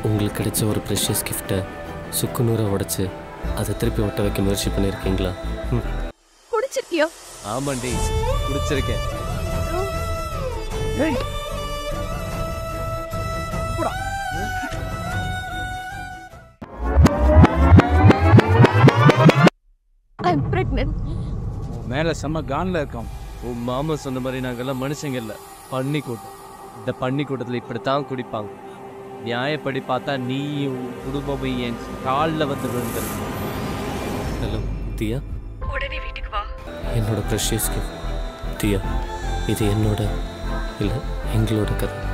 உங்களுக்கு கிடைச்ச ஒரு ப்ரெஷியஸ் கிஃப்ட்டை சுக்குநூறை உடைச்சு அதை திருப்பி ஒட்ட வைக்க முயற்சி பண்ணியிருக்கீங்களா ம் குடிச்சிருக்கியோ ஆமாண்டி குடிச்சிருக்கேன் ஐ எம் பிரெக்னென்ட் மேலே செம்ம கான்ல இருக்கான் உன் மாமா சொன்ன மாதிரி நாங்கெல்லாம் மனுஷங்க இல்லை பன்னி கூட்டம் இந்த பன்னி கூட்டத்தில் இப்படித்தான் குடிப்பாங்க நியாயப்படி பார்த்தா நீ உன் குடும்பமும் என் காலில் வந்து விழுந்துருக்கு ஹலோ தியா உடனே வீட்டுக்கு வா என்னோட ப்ரெஷியஸ் கிஃப்ட் தியா இது என்னோட இல்லை எங்களோட கதை